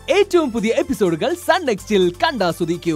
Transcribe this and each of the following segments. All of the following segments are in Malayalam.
ഏറ്റവും പുതിയ എപ്പിസോഡുകൾ സൺ നെക്സ്റ്റിൽ കണ്ടാസ്വദിക്കൂ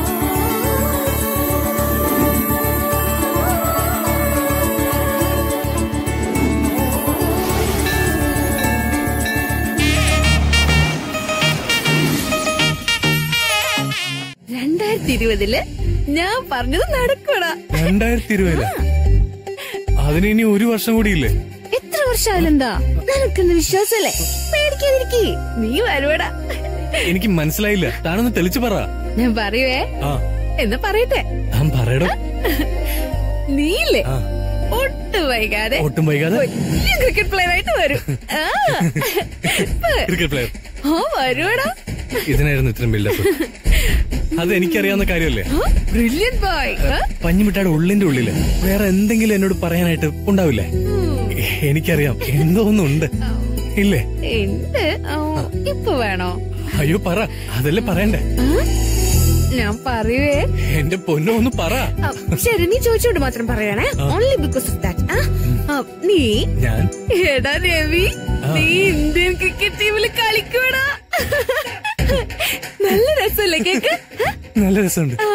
രണ്ടായിരത്തി ഇരുപതില് ഞാൻ പറഞ്ഞത് നടക്കൂടാ രണ്ടായിരത്തി ഇരുപതില് അതിന് ഇനി ഒരു വർഷം കൂടിയില്ലേ എത്ര വർഷമായാലെന്താ നിനക്കെന്ന് വിശ്വാസല്ലേ പേടിക്കാതിരിക്കേ നീ വരുവടാ എനിക്ക് മനസ്സിലായില്ല താനൊന്ന് തെളിച്ചു പറ ഞാൻ പറയുവേ ആ എന്ന് പറയട്ടെ താൻ പറയടോ നീയില്ലേ ആ. ഒട്ടും വൈകാതെ ഒട്ടും വൈകാതെ വലിയ ക്രിക്കറ്റ് പ്ലെയർ ആയിട്ട് വരും ആ. ക്രിക്കറ്റ് പ്ലെയർ ഓ വരുവടാ ഇതിനായിരുന്നു ഇത്രയും ബിൽഡപ്പ് അത് എനിക്കറിയാവുന്ന കാര്യമല്ലേ ബ്രില്യൻ ബോയ് പഞ്ഞിമിട്ടാടെ ഉള്ളിന്റെ ഉള്ളില് വേറെ എന്തെങ്കിലും എന്നോട് പറയാനായിട്ട് ഉണ്ടാവില്ലേ എനിക്കറിയാം എന്തോ ഒന്നുണ്ട് ഇല്ലേ ഉണ്ട് ഓ, ഇപ്പൊ വേണോ അയ്യോ പറ അതല്ലേ പറയണ്ടേ ആ? ഞാൻ പറയുവേ എന്റെ പൊന്നോ ഒന്ന് പറ ആ, ശരി നീ ചോദിച്ചോണ്ട് മാത്രം പറയണേ ഓൺലി ബിക്കോസ് ഓഫ് ദാറ്റ് നീ ഞാൻ എടാ രവി നീ ഇന്ത്യൻ ക്രിക്കറ്റ് ടീമിൽ കളിക്കൂടാ നല്ല രസമല്ലേ കേക്ക് നല്ല രസമുണ്ട് ആ.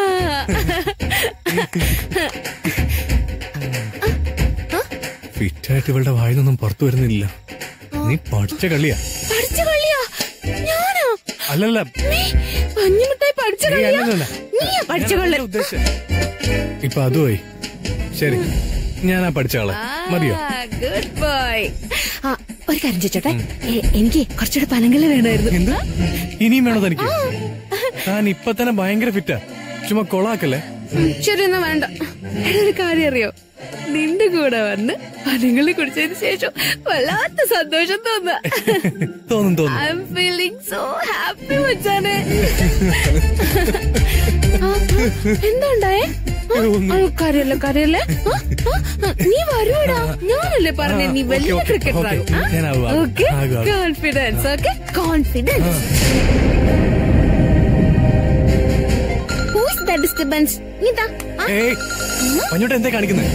ഫിറ്റായിട്ട് ഇവളുടെ വായിന്നൊന്നും പുറത്തു വരുന്നില്ല നീ പഠിച്ച കളിയാ പഠിച്ച കളിയാ ഞാനോ അല്ലല്ല നീ പഞ്ഞിമിഠായി പഠിച്ച നീ കളിയാ അല്ലല്ല. നീയാ പഠിച്ച ഞാൻ കളി അതല്ല ഉദ്ദേശിച്ചെ. ഇപ്പൊ അതുമായി ശരി ഞാനാ പഠിച്ച ആളെ മതിയോ ഗുഡ് ബോയ് ആ ഒരു കാര്യം ചോദിച്ചോട്ടെ എ- എനിക്ക് കുറച്ചുകൂടെ പനങ്കല വേണമായിരുന്നു എന്ത് ഇനിയും വേണോ തനിക്ക് താൻ ഇപ്പൊ തന്നെ ഭയങ്കര ഫിറ്റാ ചുമ്മാ കൊളാക്കല്ലേ ഉം, ശരി എന്നാ വേണ്ട എടാ, ഒരു കാര്യം അറിയോ നിന്റെ കൂടെ വന്ന് പനങ്ങളെ കുടിച്ചതിന് ശേഷം വല്ലാത്ത സന്തോഷം തോന്നുക തോന്നും തോന്നും I am feeling so happy മച്ചാനെ ആ, എന്താ ഉണ്ടായേ ആ, ആ, കരയല്ലേ കരയല്ലേ ആ, ആ, ആ, നീ വരുവാടാ ഞാനല്ലേ പറഞ്ഞ നീ ആ, വലിയ ഓക്കേ, ഓക്കേ, ക്രിക്കറ്റർ ഓക്കേ. ഞാനാവും, ആവും. ഓക്കെ ആകും, ആകും. Confidence okay confidence who's the disturbance നീതാ ഏയ് പഞ്ഞോട്ട് എന്താ കാണിക്കുന്നത്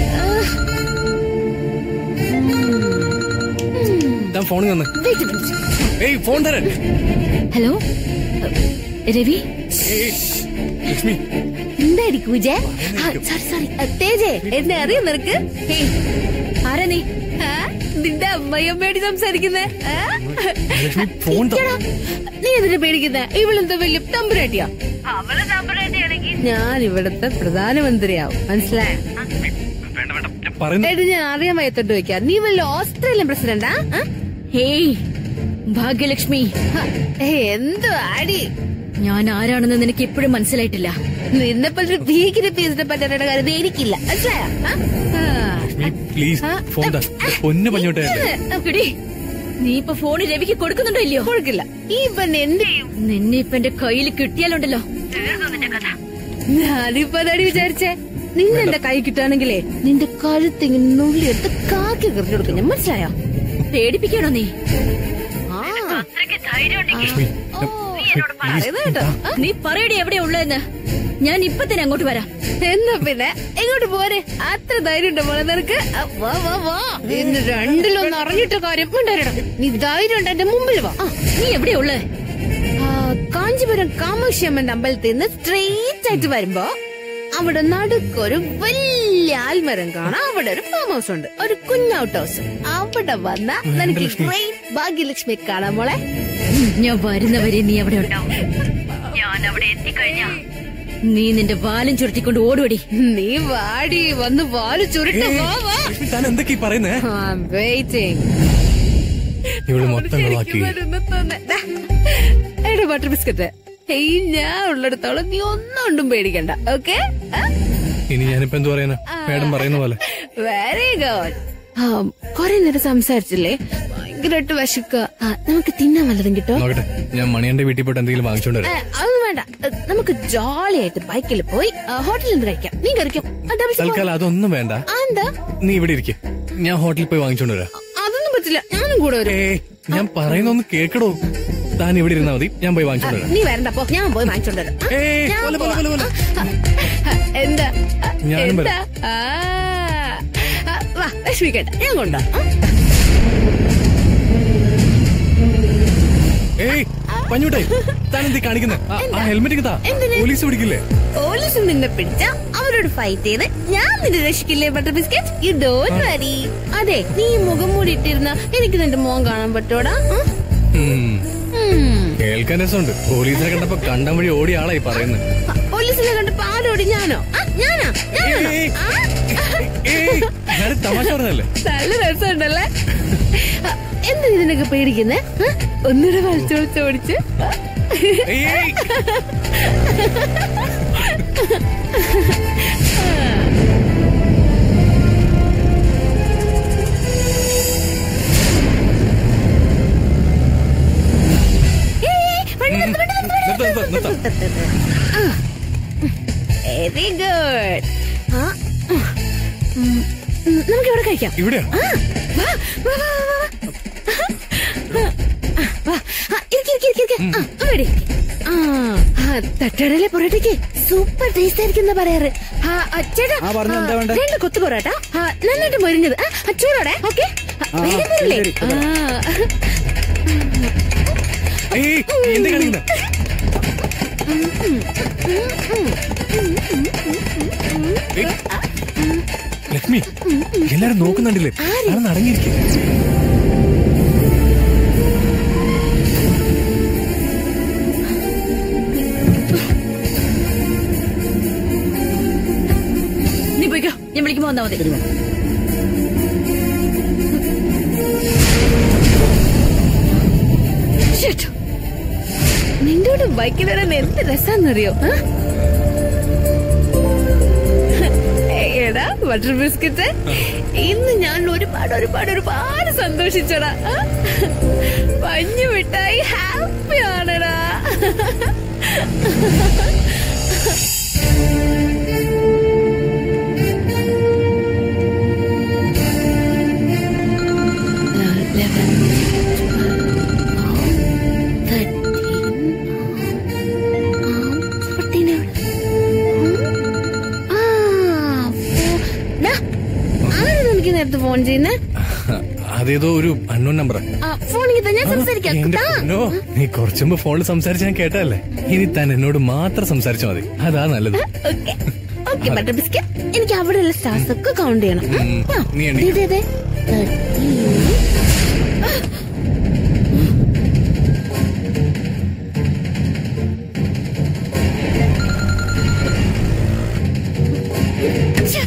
താൻ ഫോൺ തന്നെ ഏയ് ഫോൺ തരാൻ ഹലോ രവി ഏയ്, ലക്ഷ്മി എന്തായിരിക്കും വിജയ് സോറി സോറി തേജേ എന്നെ അറിയാം നിനക്ക് ഹേയ്, ആരാ നീ ആ? നിന്റെ അമ്മയമ്മയോട് സംസാരിക്കുന്നേ ആ? ലക്ഷ്മി ഫോൺ ത- ഇയ്യടാ, നീ എന്തിനാ പേടിക്കുന്നേ ഇവളെന്താ വലിയ തമ്പുരാട്ടിയാ അവള് തമ്പുരാട്ടിയാണെങ്കിൽ ഞാൻ ഇവിടുത്തെ പ്രധാനമന്ത്രിയാവും മനസ്സിലായ വേണ്ട വേണ്ട ഞാൻ പറയുന്നു എടി ഞാൻ അറിയാൻ വയ്യത്തോട്ട് വെക്കാം നീ വല്ല ഓസ്ട്രേലിയൻ പ്രസിഡന്റാ ആ? ഹേയ് ഭാഗ്യലക്ഷ്മി ഹ, ഏയ്, എന്തു ആടി ഞാൻ ആരാണെന്ന് നിനക്ക് ഇപ്പോഴും മനസ്സിലായിട്ടില്ല നിന്നെ പോലെ ഭീകര പീസിനെ പറ്റാത്ത കാര്യം ഇത് എനിക്കില്ല മനസ്സിലായോ ആ? ആ. ലക്ഷ്മി പ്ലീസ് ആ, ഫോൺ താ പൊന്നു പഞ്ഞോട്ടെ എടി, നീ ഇപ്പൊ ഫോണ് രവിക്ക് കൊടുക്കുന്നുണ്ടോ ഇല്ലയോ കൊടുക്കില്ല ഈ പെണ്ണ് എന്ത് ചെയ്യും നിന്നെ ഇപ്പൊ എന്റെ കയ്യിൽ കിട്ടിയാലുണ്ടല്ലോ ഞാനിപ്പോ അതാടി വിചാരിച്ചേ നിന്നെ എന്റെ കൈ കിട്ടുകയാണെങ്കിലേ നിന്റെ കഴുത്ത് ഇങ്ങനെ നുള്ളിയെടുത്ത് കാക്കി കറിഞ്ഞു കൊടുക്കും ഞാൻ മനസ്സിലായോ പേടിപ്പിക്കണോ നീ ആ. ലക്ഷ്മി ഓ, പറയുന്നത് കേട്ടോ ആ, നീ പറയടി എവിടെയാ ഉള്ളതെന്ന് ഞാൻ ഇപ്പൊ തന്നെ അങ്ങോട്ട് വരാം എന്നാ പിന്നെ എങ്ങോട്ട് പോരെ അത്ര ധൈര്യം ഉണ്ടോ മോളെ നിനക്ക് ആ, വാ വാ വാ ഇന്ന് രണ്ടിലൊന്ന് അറിഞ്ഞിട്ട കാര്യം ഉണ്ടായിരടാ നീ ധൈര്യം ഉണ്ട് എന്റെ മുമ്പിൽ വാ ആ, നീ എവിടെയാ ഉള്ളത് ആ, കാഞ്ചീപുരം കാമാക്ഷി അമ്മന്റെ അമ്പലത്തിൽ നിന്ന് സ്ട്രെയിറ്റ് ആയിട്ട് വരുമ്പോ അവിടെ നടുക്കൊരു വലിയ ആൽമരം കാണാം അവിടെ ഒരു ഫാം ഹൗസ് ഉണ്ട് ഒരു കുഞ്ഞ് ഔട്ട് ഹൗസ് അവിടെ വന്ന നിനക്ക് ഗ്രേറ്റ് ഭാഗ്യലക്ഷ്മി കാണാം മോളെ ഞാൻ വരുന്നവരെ നീ അവിടെ ഉണ്ടാവും ഞാൻ അവിടെ എത്തിക്കഴിഞ്ഞാ നീ നിന്റെ വാലും ചുരുട്ടിക്കൊണ്ട് ഓടുവടി നീ വാടി വന്ന് വാല് ചുരുട്ട് വാ വാ ലക്ഷ്മി താൻ എന്തൊക്കെ ഈ പറയുന്നേ വെയിറ്റിംഗ് ഇവള് മൊത്തം കൊളാക്കി എടാ ബട്ടർ ബിസ്ക്കറ്റ് ഹേയ് ഞാൻ ഉള്ളിടത്തോളം നീ ഒന്നും കൊണ്ടും പേടിക്കണ്ട ഓക്കെ ഇനി ഞാനിപ്പോ എന്ത് പറയാനാ മാഡം പറയുന്ന പോലെ വെരി ഗുഡ് കൊറേ നേരം സംസാരിച്ചില്ലേ ഭയങ്കരമായിട്ട് വിശക്ക നമുക്ക് തിന്നാൻ വല്ലതും കിട്ടോ നോക്കട്ടെ ഞാൻ മണിയന്റെ വീട്ടിൽ പോയിട്ട് എന്തെങ്കിലും വാങ്ങിച്ചോണ്ട് വരാം അതൊന്നും വേണ്ട ഏ, നമുക്ക് ജോളിയായിട്ട് ബൈക്കിൽ പോയി ആ, ഹോട്ടലിൽ നിന്ന് കഴിക്കാം നീ കഴിക്കും ആ, ഡബിൾ സ്മോൾ. തൽക്കാലം അതൊന്നും വേണ്ട ആ, എന്താ നീ ഇവിടെ ഇരിക്കെ ഞാൻ ഹോട്ടലിൽ പോയി വാങ്ങിച്ചോണ്ട് വരാം അതൊന്നും പറ്റില്ല ഞാനും കൂടെ വരും ഏ ഞാൻ പറയുന്ന ഒന്ന് കേക്കടോ താൻ ഇവിടെ ഇരുന്നാ മതി ഞാൻ പോയി വാങ്ങിച്ചോണ്ട് വരാം നീ വരണ്ടപ്പോ ഞാൻ പോയി വാങ്ങിച്ചോണ്ട് വരാം ആ, ഏയ്, ഞാൻ പോലെ, പോലെ, പോലെ, പോലെ. ആ, എന്താ ആ, ഞാനും എന്താ ആ, ആ, വാ ലക്ഷ്മിക്കേട്ട ഞാൻ കൊണ്ടോ ഏയ് പഞ്ഞുട്ടെ താൻ എന്തി കാണിക്കുന്നത് ആ ഹെൽമെറ്റ് താ എന്തിന്? പോലീസ് പിടിക്കില്ലേ പോലീസ് നിന്നെ പിടിച്ച അവരോട് ഫൈറ്റ് ചെയ്ത് ഞാൻ നിന്നെ രക്ഷിക്കില്ലേ butter biscuit you don't worry അതെ നീ ഈ മുഖം മൂടി ഇട്ടിരുന്ന എനിക്ക് നിന്റെ മോൻ കാണാൻ പറ്റോടാ ഉം? ഉം. ഉം. കേൾക്കാൻ രസമുണ്ട് പോലീസിനെ കണ്ടപ്പോ കണ്ടം വഴി ഓടിയ ആളായി പറയുന്നത് ആ, പോലീസിനെ കണ്ടപ്പോ ആരോട് ഞാനോ ആ, ഞാനാ ഞാനാണോ ഏയ്. ആ, ഏയ്, ഞാൻ തമാശ പറഞ്ഞല്ലേ നല്ല രസമുണ്ടല്ലേ ആ, എന്താ ഇതിനൊക്കെ പേടിക്കുന്നേ ആ? ഒന്നുകൂടെ വലിച്ചു വലിച്ച് ഓടിച്ച് ആ? ഏയ്. ഏയ്, വണ്ടി നിർത്ത്, വണ്ടി നിർത്ത്, വണ്ടി നിർത്ത്, നിർത്ത്, നിർത്ത്. വെരി ഗുഡ് ആ ഉം, ഉം, നമുക്ക് ഇവിടെ കഴിക്കാം ഇവിടെയാ ആ, വാ, വാ, വാ, വാ, വാ. ആ, വാ. ആ, ഇരിക്ക്, ഇരിക്ക്, ഇരിക്ക്, ഇരിക്ക്. ആ, അവിടെ ഇരിക്ക്. ആ, ആ, തട്ടുകടയിലെ പൊറോട്ടയ്ക്ക് സൂപ്പർ ടേസ്റ്റ് ആയിരിക്കും എന്നാ പറയാറ് ആ, ആ, ചേട്ടാ ആ, പറഞ്ഞോ, എന്താ വേണ്ടേ? രണ്ട് കൊത്തു പൊറോട്ട ആ, നന്നായിട്ട് മൊരിഞ്ഞത് ആ, ആ, ചൂടോടെ ഓക്കെ ആ, വേഗം തരില്ലേ ശരി, ശരി, ഏയ് എന്ത് കാണിക്കുന്നത് ഏയ്. ലക്ഷ്മി എല്ലാരും നോക്കുന്നുണ്ടില്ലേ ആരെന്ന് അടങ്ങിയിരിക്കും നീ പോയിക്കോ ഞാൻ വിളിക്കുമ്പോ വന്നാ മതി Shit. നിന്റെ കൂടെ ബൈക്കിൽ വരാൻ എന്ത് രസാന്നറിയോ ആ? എടാ ബട്ടർ ബിസ്ക്കറ്റ് ഇന്ന് ഞാൻ ഒരുപാട് ഒരുപാട് ഒരുപാട് സന്തോഷിച്ചടാ ആ? പഞ്ഞു മിഠായി ഹാപ്പി ആണടാ എനിക്ക് നേരത്തെ ഫോൺ ചെയ്യുന്നേ അതേതോ ഒരു അണ്ണോൺ നമ്പറാ ആ ഫോണിൽ തന്നെ സംസാരിക്കാം എന്റെ താ. പൊന്നോ നീ കുറച്ചുമ്പോ ഫോണിൽ സംസാരിച്ച് ഞാൻ കേട്ടല്ലേ ഇനി താൻ എന്നോട് മാത്രം സംസാരിച്ചാ മതി അതാ നല്ലത് ഓക്കെ ഓക്കെ ബട്ടർ ബിസ്ക്കറ്റ് എനിക്ക് അവിടെയുള്ള സ്റ്റാർസ് ഒക്കെ കൗണ്ട് ചെയ്യണം ഉം. ഉം. ആ, നീ എണ്ണി. ഇതേ, ഇതേ. Thirteen. ഛെ.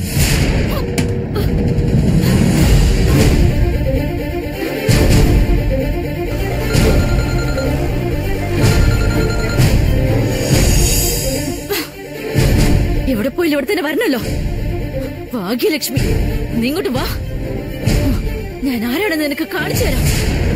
എവിടെ പോയില്ല ഇവിടെ തന്നെ വരണല്ലോ ഭാഗ്യലക്ഷ്മി നീ ഇങ്ങോട്ട് വാ ഞാൻ ആരാണെന്ന് നിനക്ക് കാണിച്ചു തരാം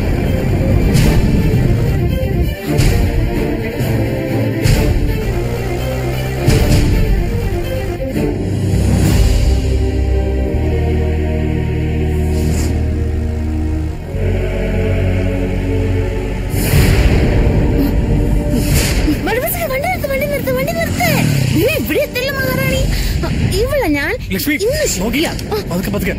ബട്ടർ ബിസ്ക്കറ്റ് വണ്ടി നിർത്ത് വണ്ടി നിർത്ത് വണ്ടി നിർത്ത് നീ ഇവിടെ എത്തില്ല മഹാറാണി ആ, ഇവളെ ഞാൻ ലക്ഷ്മി ഇന്ന് നോക്കി ശരിയാ ആ, പതുക്കെ പതുക്കെ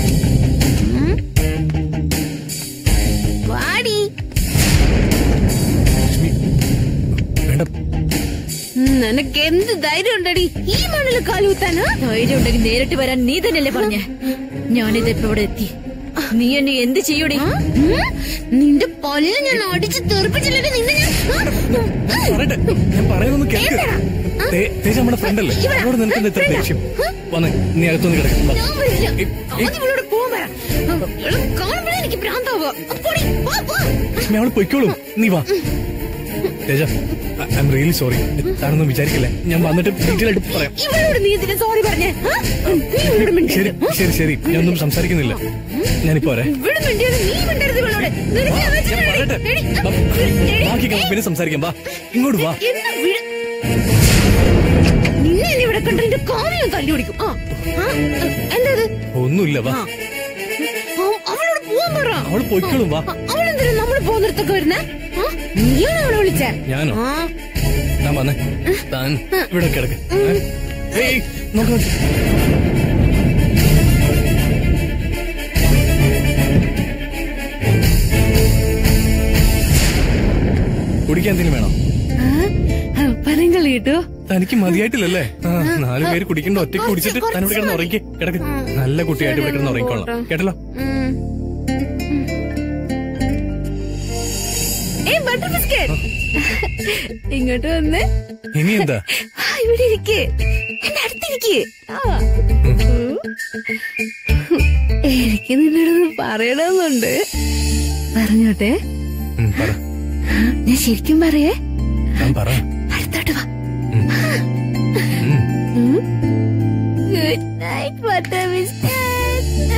വാടി ലക്ഷ്മി വേണ്ട ഉം, നിനക്ക് എന്ത് ധൈര്യം ഉണ്ടടി ഈ മണ്ണിൽ കാലുകുത്താനാ ധൈര്യം ഉണ്ടെങ്കിൽ നേരിട്ട് വരാൻ നീ തന്നെയല്ലേ പറഞ്ഞേ ഞാനിത് ഇപ്പൊ ഇവിടെ എത്തി നീ എന്നെ എന്ത് ചെയ്യൂടി ആ? ഉം? നിന്റെ പല്ല് ഞാൻ അടിച്ച് തെറിപ്പിച്ചില്ലെങ്കിൽ നിന്നെ ഞാൻ ആ, ഉം, ഉം. പറയട്ടെ ഞാൻ പറയുന്നൊന്ന് കേൾക്ക് എന്താടാ? ആ? തേ- തേജ നമ്മുടെ ഫ്രണ്ട് അല്ലേ ഇവിടെ. അവളോട് നിനക്ക് എന്താ ഇത്ര ഫ്രണ്ടാ? ദേഷ്യം വന്ന് നീ അകത്തൊന്ന് കിടക്കും ഞാൻ വരില്ല. ഏയ്, ഏയ്. ആദ്യം ഇവളോട് പോവാൻ പറ. ആ, ഇവളെ കാണുമ്പോഴേ എനിക്ക് ഭ്രാന്താവുക. പോടി, പോ, പോ. ലക്ഷ്മി അവള് പൊയ്ക്കോളും നീ വാ Teja I am really sorry താനൊന്നും വിചാരിക്കില്ല ഞാൻ വന്നിട്ട് ഡീറ്റെയിൽ ആയിട്ട് പറയാം ഇവളോട് നീ ഇതിന് സോറി പറഞ്ഞേ ആ? നീ ഇവളോട് ശരി മിണ്ടരുത്. ആ? ശരി ശരി ഞാനൊന്നും സംസാരിക്കുന്നില്ല ഞാനിപ്പോ വരാം ഇവിടെ മിണ്ടിയത് നീ മിണ്ടരുത് ഇവളോട്. നിനക്ക് ഞാൻ ആവശ്യമില്ല. പറയട്ടെ എടി, ബാ, എടി, ബാക്കി എടി. പിന്നെ സംസാരിക്കാം വാ ഇങ്ങോട്ട് വാ എന്നെ വിട്. നിന്നെ ഇനി ഇവിടെ കണ്ട എന്റെ കാലിലും തല്ലി ഓടിക്കും ആ ആ, എന്താ ഇത് ഒന്നുമില്ല വാ ആ. ആ, അവളോട് പോവാൻ പറ അവള് പൊയ്ക്കോളും വാ ആ, അവളെന്തിനാ നമ്മള് പോകുന്നിടത്തൊക്കെ വരുന്നേ ആ? നീയാണ് അവളെ വിളിച്ചേ ഞാനോ ആ താൻ വന്നേ താൻ ഇവിടെ കിടക്ക് ഏയ് നോക്ക് കുടിക്കാൻ എന്തെങ്കിലും വേണോ പനങ്കളി കിട്ടുമോ തനിക്ക് മതിയായിട്ടില്ലല്ലേ ആ നാലു പേര് കുടിക്കണ്ട ഒറ്റയ്ക്ക് കുടിച്ചിട്ട് താൻ ഇവിടെ കിടന്ന് ഉറങ്ങി കിടക്ക് നല്ല കുട്ടിയായിട്ട് ഇവിടെ കിടന്ന് ഉറങ്ങിക്കോളാം കേട്ടല്ലോ ഏ ബട്ടർ ബിസ്ക്കറ്റ് ഇങ്ങോട്ട് വന്ന് ഇനി എന്താ ആ, ഇവിടെ ഇരിക്ക് എന്റെ അടുത്തിരിക്ക് ആ. എനിക്ക് നിന്നോടൊന്ന് പറയണമെന്നുണ്ട് പറഞ്ഞോട്ടെ ഉം, പറ ഞാൻ ശരിക്കും പറയേ താൻ പറ അടുത്തോട്ട് വാ ഉം. ഉം. Good night butter biscuit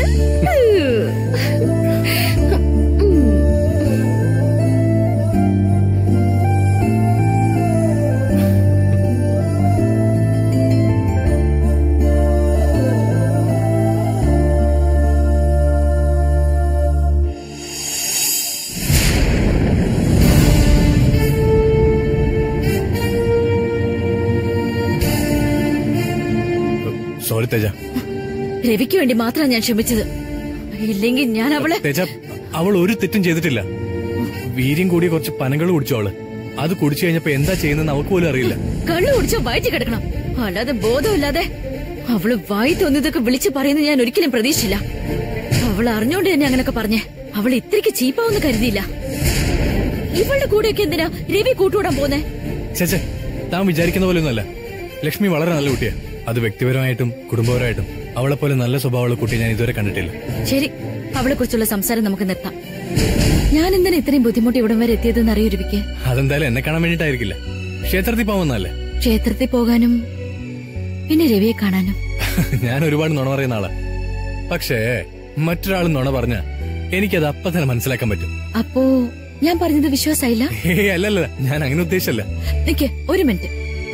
sorry Teja രവിക്ക് വേണ്ടി മാത്രമാണ് ഞാൻ ക്ഷമിച്ചത് ഇല്ലെങ്കിൽ ഞാൻ അവളെ തേജ അവൾ ഒരു തെറ്റും ചെയ്തിട്ടില്ല വീര്യം കൂടിയ കുറച്ച് പനകൾ കുടിച്ചു അവള് അത് കുടിച്ചു കഴിഞ്ഞപ്പോ എന്താ ചെയ്യുന്നതെന്ന് അവൾക്ക് പോലും അറിയില്ല കള്ളു കുടിച്ചോ വയറ്റി കിടക്കണം അല്ലാതെ ബോധമില്ലാതെ അവള് വായി തോന്നിയതൊക്കെ വിളിച്ചു പറയുന്നത് ഞാൻ ഒരിക്കലും പ്രതീക്ഷിച്ചില്ല അവൾ അറിഞ്ഞോണ്ട് തന്നെ അങ്ങനൊക്കെ പറഞ്ഞേ അവൾ ഇത്രയ്ക്ക് ചീപ്പാവെന്ന് കരുതിയില്ല ഇവളുടെ കൂടെയൊക്കെ എന്തിനാ രവി കൂട്ടുകൂടാൻ പോന്നെ ചേച്ചേ താൻ വിചാരിക്കുന്ന പോലെ ഒന്നുമല്ല ലക്ഷ്മി വളരെ നല്ല കുട്ടിയാ അത് വ്യക്തിപരമായിട്ടും കുടുംബപരമായിട്ടും അവളെ പോലെ നല്ല സ്വഭാവമുള്ള കുട്ടി ഞാൻ ഇതുവരെ കണ്ടിട്ടില്ല ശരി അവളെ കുറിച്ചുള്ള സംസാരം നമുക്ക് നിർത്താം ഞാൻ എന്തിനാ ഇത്രയും ബുദ്ധിമുട്ട് ഇവിടം വരെ എത്തിയതെന്ന് അറിയൂ രവിക്ക് അതെന്തായാലും എന്നെ കാണാൻ വേണ്ടിട്ടായിരിക്കില്ല ക്ഷേത്രത്തിൽ പോകുന്നല്ലേ ക്ഷേത്രത്തിൽ പോകാനും പിന്നെ രവിയെ കാണാനും ഞാൻ ഒരുപാട് നുണ പറയുന്ന ആളാ പക്ഷേ മറ്റൊരാൾ നുണ പറഞ്ഞ എനിക്കത് അപ്പൊ തന്നെ മനസ്സിലാക്കാൻ പറ്റും അപ്പോ ഞാൻ പറഞ്ഞത് വിശ്വാസായില്ല ഏ അല്ലല്ല ഞാൻ അങ്ങനെ ഉദ്ദേശിച്ചല്ല നിക്ക് ഒരു മിനിറ്റ്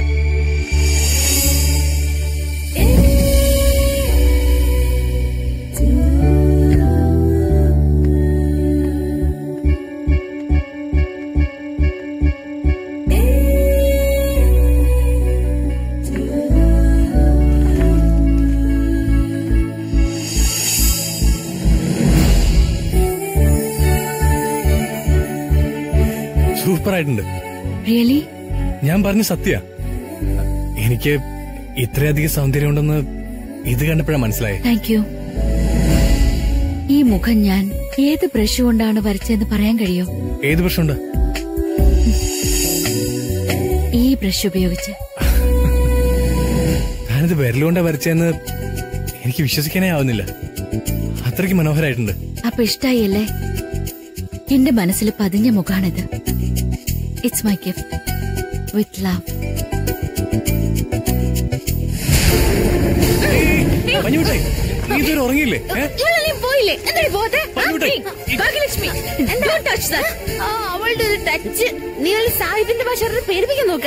സൂപ്പർ ആയിട്ടുണ്ട് റിയലി ഞാൻ പറഞ്ഞ സത്യ എനിക്ക് ഇത്രയധികം സൗന്ദര്യം ഉണ്ടെന്ന് ഇത് കണ്ടപ്പോഴാണ് മനസ്സിലായി താങ്ക് യു ഈ മുഖം ഞാൻ ഏത് ബ്രഷ് കൊണ്ടാണ് വരച്ചതെന്ന് പറയാൻ കഴിയോ ഏത് പ്രശ്നമുണ്ട് ഈ ബ്രഷ് ഉപയോഗിച്ച് ഞാനിത് വിരലുകൊണ്ടാ വരച്ചതെന്ന് എനിക്ക് വിശ്വസിക്കാനേ ആവുന്നില്ല അത്രയ്ക്ക് മനോഹരായിട്ടുണ്ട് അപ്പൊ ഇഷ്ടായില്ലേ എന്റെ മനസ്സിൽ പതിഞ്ഞ മുഖാണിത് it's my gift with love മഞ്ഞുട്ടെ നീ ഇതുവരെ ഉറങ്ങിയില്ലേ ഏ? ഇവളെല്ലാം പോയില്ലേ എന്താ പോത്തെ മഞ്ഞുട്ടെ, ഈ- ഭാഗ്യലക്ഷ്മി ആ, അവളുടെ ഒരു ടച്ച് നീ വല്ല സാഹിബിന്റെ ഭാഷ പറഞ്ഞ് പേടിപ്പിക്കാൻ നോക്ക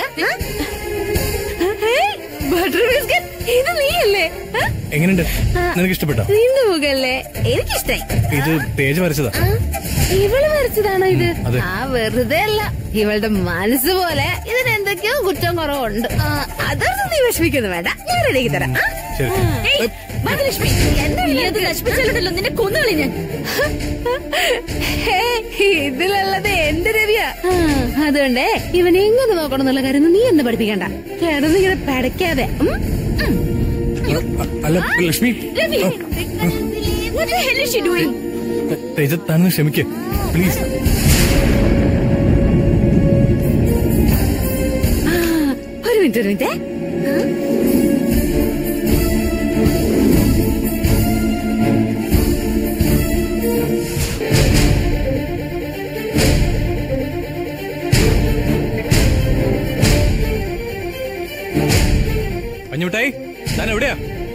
ബട്ടർ ബിസ്ക്കറ്റ് ഇത് നീയല്ലേ ആ? എങ്ങനെയുണ്ട് നിനക്ക് ഇഷ്ടപ്പെട്ടോ നിന്റെ മുഖല്ലേ എനിക്കിഷ്ടായി ഇത് തേജ് വരച്ചതാ ആ, ഇവള് വരച്ചതാണോ ഇത് അതെ. ആ വെറുതെ അല്ല ഇവളുടെ മനസ്സ് പോലെ ഇതിന് എന്തൊക്കെയോ കുറ്റം കുറവുണ്ട് ആ, അതൊന്നും നീ വിഷമിക്കുന്നു വേണ്ട ഞാൻ റെഡിയാക്കി തരാം ആ? ശരി ഏയ്, ഭാഗ്യലക്ഷ്മി നീ അത് നശിപ്പിച്ചാലുണ്ടല്ലോ നിന്നെ കൊന്നുകളി ഞാൻ ഹേ, ഇതിലുള്ളത് എന്റെ രവിയാ ആ, അതുകൊണ്ടേ ഇവനെ എങ്ങനെ നോക്കണം എന്നുള്ള കാര്യം നീ എന്ന് പഠിപ്പിക്കണ്ട കിടന്നിങ്ങനെ പടയ്ക്കാതെ ഉം? ഉം. അ- അല്ല Lakshmi Ravi what the hell is she doing? Teja താനൊന്ന് ക്ഷമിക്ക് പ്ലീസ് ആ, ഒരു മിനിറ്റ് ഒരു മിനിറ്റ് പഞ്ഞുമിട്ടായി താൻ എവിടെയാ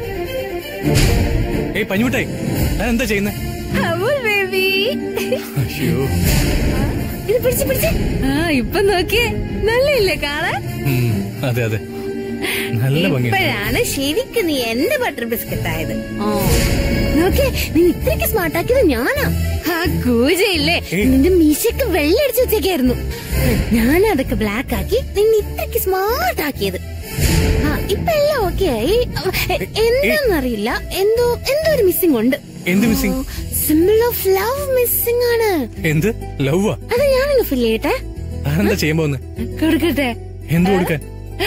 ഏയ് പഞ്ഞുമിട്ടായി താൻ എന്താ ചെയ്യുന്നേ അവൾ ബേബി അയ്യോ ഇത് പിടിച്ച് പിടിച്ച് ആ ഇപ്പൊ നോക്കിയേ നല്ലയില്ലേ കാണാൻ ഉം, അതെ അതെ നല്ല ഭംഗിയുണ്ട് ഇപ്പോഴാണ് ശരിക്കും നീ എന്റെ ബട്ടർ ബിസ്ക്കറ്റ് ആയത് ഓ നോക്കേ നീ ഇത്രയ്ക്ക് സ്മാർട്ട് ആക്കിയത് ഞാനാ ആ കൂജയില്ലേ ഏയ്. നിന്റെ മീശക്ക് വെള്ളടിച്ചു വെച്ചേക്കായിരുന്നു ഞാൻ അതൊക്കെ ബ്ലാക്ക് ആക്കി നിന്നെ ഇത്രയ്ക്ക് സ്മാർട്ട് ആക്കിയത് ആ ഇപ്പൊ എല്ലാം ഓക്കെ ആയി എ- എന്താന്നറിയില്ല എന്തോ എന്തോ ഒരു മിസ്സിംഗ് ഉണ്ട് എന്ത് missing symbol of love missing ആണ് എന്ത് ലവ്വാ അത് ഞാനങ്ങ് ഫിൽ ചെയ്യട്ടെ താനെന്താ ചെയ്യാൻ പോകുന്നത് കൊടുക്കട്ടെ എന്ത് കൊടുക്കാൻ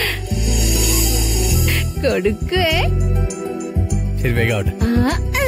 കൊടുക്കുവേ ശരി വേഗം ആവട്ടെ ആ, ആ.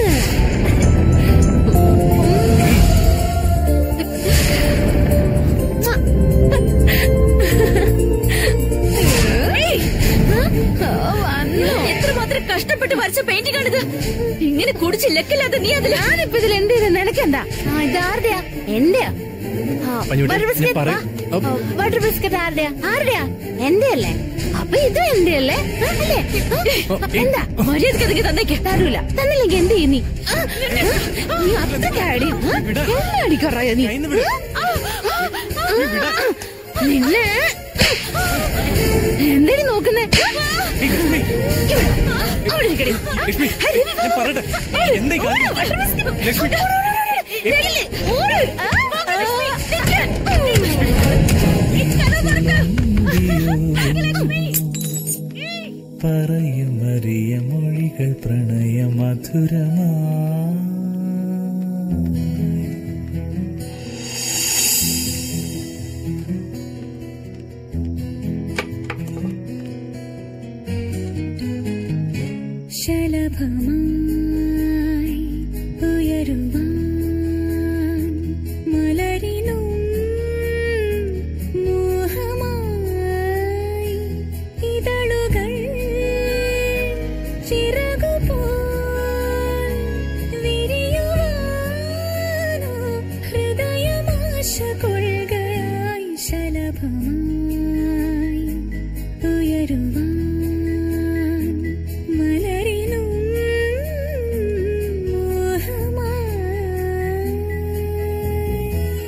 ഓ, വന്നു. എത്രമാത്രം കഷ്ടപ്പെട്ട് വരച്ച പെയിന്റിംഗ് ആണിത് ഇങ്ങനെ കുടിച്ച് ലക്കില്ലാതെ നീ അതിൽ ഞാനിപ്പോ ഇതിൽ എന്ത് ചെയ്തു നിനക്കെന്താ ആ ഇതാരുടെയാ എന്റെയാ ആ, പഞ്ഞുകുട്ടി, butter ഞാൻ biscuit, പറയാം. ആ, ആ, butter biscuit ആരുടെയാ ആരുടെയാ എന്റെ അല്ലേ അപ്പൊ ഇതും എന്റെ അല്ലേ ആ, അല്ലേ ആ, എന്താ മര്യാദക്ക് അതൊക്കെ തന്നേക്ക് തരൂല തന്നില്ലെങ്കിൽ എന്ത് ചെയ്യും നീ ആ, ആ, നീ അത്രക്കാടി എന്നാടി കുറയ നീ കയ്യിന്ന് വിട്. ആ, ആ, ആ, നിന്നെ എന്തിനു നോക്കുന്നേ ഏയ്, ലക്ഷ്മി, അവിടെ ഇരിക്കടി. ലക്ഷ്മി ഞാൻ പറയട്ടെ എന്താ ഈ കാണിക്കുന്നത്? ലക്ഷ്മി ഇല്ലേ? ഓട്. ആ, ആ, പറയുമറിയ മൊഴികൾ പ്രണയ മധുരമാ ശലഭമായി ഉയരുവാൻ മലരിനും മോഹമായി ഇതളുകൾ ചിറകുപോൽ വിരിയുവാനോ ഹൃദയമാശ കൊള്ളുകയായി ശലഭമായി ഉയരുവാൻ മലരിനും മോഹമായി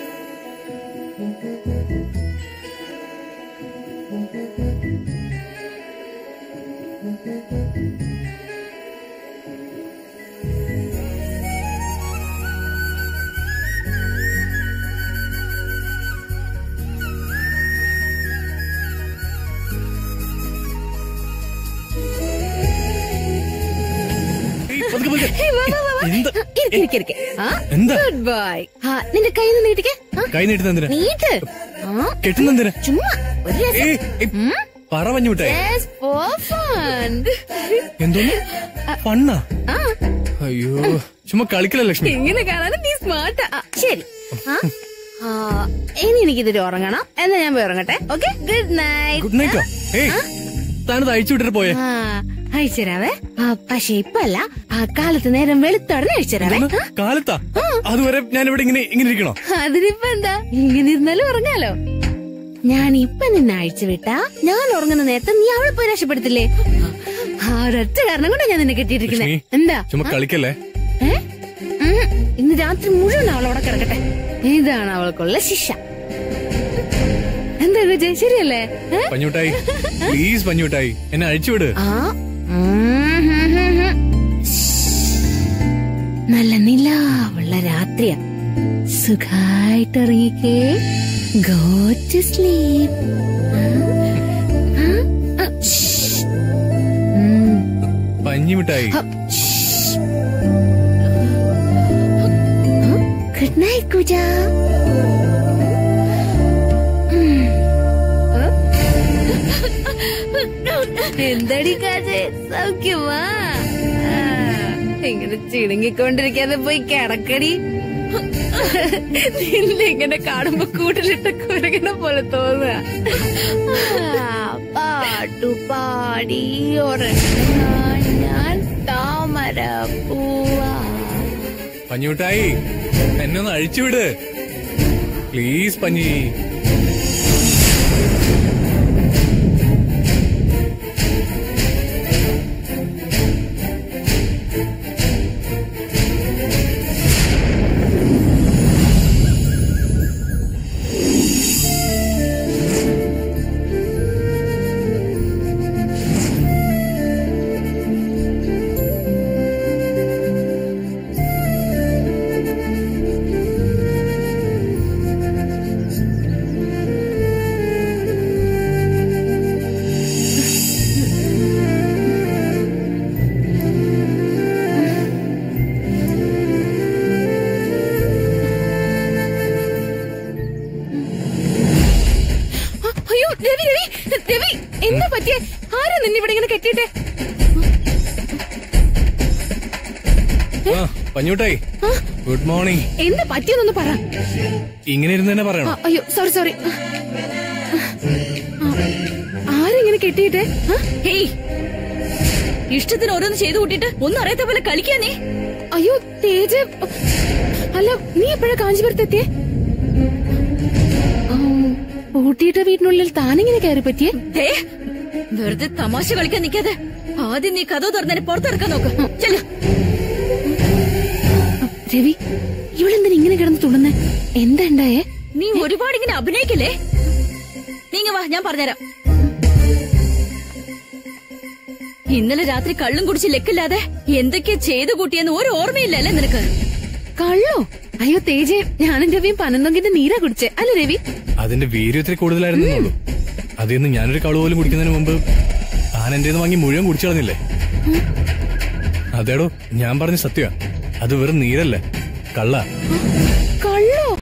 ഏയ്, പതുക്കെ, പതുക്കെ. ഏയ്, വാ, വാ, വാ, വാ. എന്താ? ഇരിക്ക്, ഇരിക്ക്, ഇരിക്ക്. ആ, എന്താ? good boy. ആ, നിന്റെ കയ്യിൽ നിന്ന് നീട്ടിക്കേ ആ, കൈ നീട്ടുന്ന എന്തിനാ നീട്ട് ആ, കെട്ടുന്നെന്തിനാ ചുമ്മാ ഒരു രസം ഏയ്, ഏയ്, പറ പഞ്ഞു വിട്ടേ Yes, for fun. എന്തോന്ന് പണ്ണാ ആ, അയ്യോ ചുമ്മാ കളിക്കല ലക്ഷ്മി ഇങ്ങനെ കാണാനും നീ സ്മാർട്ടാ ശരി ആ, ആ, ഇനി എനിക്കിതിൽ ഉറങ്ങണം എന്നാ ഞാൻ പോയി ഉറങ്ങട്ടെ ഓക്കെ ഗുഡ് നൈറ്റ് ഗുഡ് നൈറ്റോ ഏയ് താനത് അഴിച്ചു വിട്ടിട്ട് പോയേ ആ അയച്ചുതരാവേ ആ പക്ഷെ ഇപ്പല്ല ആ കാലത്ത് നേരം വെളുത്തോടനെ അയച്ചുതരാവേ ഒന്ന് കാലത്താ അതുവരെ ഞാൻ ഇവിടെ ഇങ്ങനെ ഇങ്ങനെ ഇരിക്കണോ അതിനിപ്പോ എന്താ ഇങ്ങനെ ഇരുന്നാലും ഉറങ്ങാലോ ഞാൻ ഇപ്പൊ നിന്നെ അഴിച്ചു വിട്ടാ ഞാൻ ഉറങ്ങുന്ന നേരത്തെ നീ അവളെ പോയി രക്ഷപ്പെടുത്തില്ലേ ആ ഒരൊറ്റ കാരണം കൊണ്ടാ ഞാൻ നിന്നെ കെട്ടിയിരിക്കുന്നത് ലക്ഷ്മി, എന്താ ചുമ്മാ കളിക്കല്ലേ ഏ? ഉം. ഇന്ന് രാത്രി മുഴുവൻ അവൾ അവിടെ കിടക്കട്ടെ ഇതാണ് അവൾക്കുള്ള ശിക്ഷ എന്താ വിജയ് ശരിയല്ലേ ഏ? പഞ്ഞുട്ടായി പ്ലീസ് പഞ്ഞുട്ടായി എന്നെ അഴിച്ചുവിട് ആ ഉം, ഹും, ഹും, ഹും. നല്ല നിലാവുള്ള രാത്രിയാ സുഖായിട്ട് ഇറങ്ങിക്കേ ഗോ ടു സ്ലീപ് പഞ്ഞിമിട്ടായി ഗുഡ് നൈറ്റ് കുജ എന്തടി കാജ സൗഖ്യമാ ആ, ഇങ്ങനെ ചിണുങ്ങിക്കൊണ്ടിരിക്കാതെ പോയി കിടക്കടി നിന്നെ ഇങ്ങനെ കാണുമ്പോ കൂട്ടിലിട്ട കുരകണ പോലെ തോന്നുക ആ, പാട്ടു പാടി ഉറങ്ങാൻ ഞാൻ താമര പൂവാ പഞ്ഞുമിട്ടായി എന്നെ ഒന്ന് അഴിച്ചുവിട് പ്ലീസ് പഞ്ഞി അയ്യോ രവി രവി രവി എന്താ പറ്റിയേ ആരാ നിന്നെ ഇവിടെ ഇങ്ങനെ കെട്ടിയിട്ടെ ആ പഞ്ഞൂട്ടായി ഗുഡ് മോർണിംഗ് എന്താ പറ്റിയെന്നൊന്ന് പറ ഇങ്ങനെ ഇരുന്ന് തന്നെ ആ, പറയണം അയ്യോ സോറി സോറി ആരെങ്ങനെ കെട്ടിയിട്ടെ ആ? ഹേയ് ഇഷ്ടത്തിന് ഓരോന്ന് ചെയ്തു കൂട്ടിയിട്ട് ഒന്നും അറിയാത്ത പോലെ കളിക്കാ നീ അയ്യോ തേജ അല്ല നീ എപ്പോഴാ കാഞ്ചീപുരത്തെത്തിയേ പൂട്ടിയിട്ട വീട്ടിനുള്ളിൽ താനിങ്ങനെ കയറി പറ്റിയേ ദേ, വെറുതെ തമാശ കളിക്കാൻ നിൽക്കാതെ ആദ്യം നീ കഥ തുറന്നെ പുറത്തിറക്കാൻ നോക്ക് ചെല്ലു രവി ഇവളെന്തിനാ ഇങ്ങനെ കിടന്ന് തുള്ളുന്നേ എന്താ ഉണ്ടായേ നീ ഒരുപാട് ഇങ്ങനെ അഭിനയിക്കില്ലേ നീങ്ങ വാ ഞാൻ പറഞ്ഞുതരാം ഇന്നലെ രാത്രി കള്ളും കുടിച്ച് ലെക്കില്ലാതെ എന്തൊക്കെയാ ചെയ്തു കൂട്ടിയെന്ന് ഒരു ഓർമ്മയില്ലല്ലേ നിനക്ക് കള്ളോ അയ്യോ തേജെ ഞാനും രവിയും പനന്തൊങ്കിന്റെ നീരാ കുടിച്ചേ അല്ല രവി അതിന്റെ വീര്യം ഇത്തിരി കൂടുതലായിരുന്നുള്ളൂ അതിൽ നിന്ന് ഞാനൊരു കളു പോലും കുടിക്കുന്നതിന് മുമ്പ് താൻ എന്റെ വാങ്ങി മുഴുവൻ കുടിച്ചു കളഞ്ഞില്ലേ അതേടോ ഞാൻ പറഞ്ഞ സത്യ അത് വെറും നീരല്ല കള്ള കള്ളോ